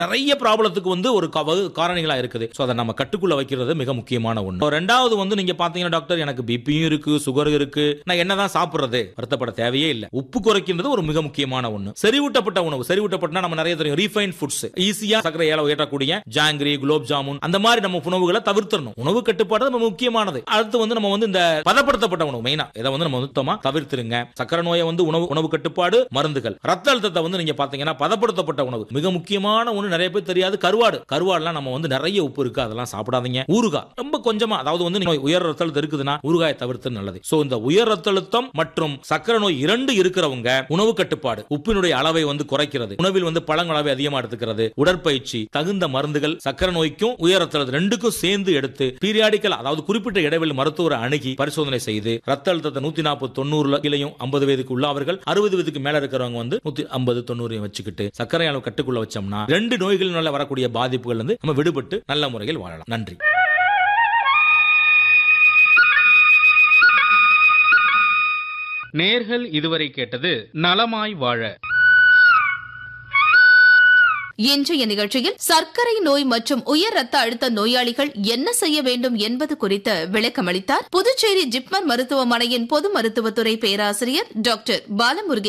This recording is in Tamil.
நிறைய ப்ராப்ளத்துக்கு வந்து ஒரு கவ- காரணிகளா இருக்குது ஸோ அதை நம்ம கட்டுக்குள்ள வைக்கிறது மிக முக்கியமான ஒன்று ரெண்டாவது வந்து நீங்க பாத்தீங்கன்னா டாக்டர் எனக்கு பிபியும் இருக்கு சுகர் இருக்கு நான் என்னதான் சாப்பிடுறது வருத்தப்பட தேவையே இல்லை உப்பு குறைக்கின்றது ஒரு மிக முக்கியமான ஒன்று செறிவூட்டப்பட்ட உணவு செறிவூட்டப்பட்டனா நம்ம நிறைய தெரியும் ரீஃபைன் ஃபுட்ஸ் ஈஸியா சக்கரை ஏல ஏற்றக்கூடிய ஜாங்கிரி குலோப் ஜாமுன் அந்த மாதிரி நம்ம உணவுகளை தவிர்த்திடணும் உணவு கட்டுப்பாடு ரொம்ப முக்கியமானது அடுத்து வந்து நம்ம வந்து இந்த பதப்படுத்தப்பட்ட உணவு மெயினா இதை வந்து நம்ம சுத்தமா தவிர்த்துருங்க சக்கரை நோயை வந்து உணவு உணவு கட்டுப்பாடு மருந்துகள் ரத்த அழுத்தத்தை வந்து நீங்க பாத்தீங்கன்னா பதப்படுத்தப்பட்ட உணவு மிக முக்கியமான ஒண்ணு நிறைய பேர் தெரியாது கருவாடு கருவாடுலாம் நம்ம வந்து நிறைய உப்பு இருக்கு அதெல்லாம் சாப்பிடாதீங்க ஊறுகாய் ரொம்ப கொஞ்சமா அதாவது வந்து நீங்க உயர் ரத்த அழுத்தம் இருக்குதுன்னா ஊறுகாயை தவிர்த்து நல்லது சோ இந்த உயர் ரத்த அழுத்தம் மற்றும் சக்கரை நோய் இரண்டு இருக்கிறவங்க உணவு கட்டுப்பாடு உப்பினுடைய அளவை வந்து குறைக்கிறது உணவில் வந்து பழங்கள் அளவை அதிகமா எடுத்துக்கிறது உடற்பயிற்சி தகுந்த மருந்துகள் சக்கரை நோய்க்கும் உயர் ரத்த அழுத்தம் ரெண்டுக்கும் சேர்ந்து எடுத்து பீரியாடிக்கல் அதாவது குறிப்பிட்ட இடைவெளி மருத்துவரை அணுகி பரிசோதனை செய்து ரத்த அழுத்தத்தை நூத்தி நாற்பது தொண்ணூறுல கீழையும் ஐம்பது வயதுக்கு உள்ளவர்கள் அறுபது வயதுக்கு மேல இருக்கிறவங்க வந்து நூத்தி ஐம்பது தொண்ணூறையும் வச்சுக்கிட்டு சர்க்கரை அளவு கட்டுக்குள்ள வச்சோம்னா ரெண்டு நோய்களினால வரக்கூடிய பாதிப்புகள் வந்து நம்ம விடுபட்டு நல்ல முறையில் வாழலாம் நன்றி நேர்கள் இதுவரை கேட்டது நலமாய் வாழ இன்றைய நிகழ்ச்சியில் சர்க்கரை நோய் மற்றும் உயர் ரத்த அழுத்த நோயாளிகள் என்ன செய்ய வேண்டும் என்பது குறித்து விளக்கமளித்தார் புதுச்சேரி ஜிப்மர் மருத்துவமனையின் பொது மருத்துவத்துறை பேராசிரியர் டாக்டர் பாலமுருகே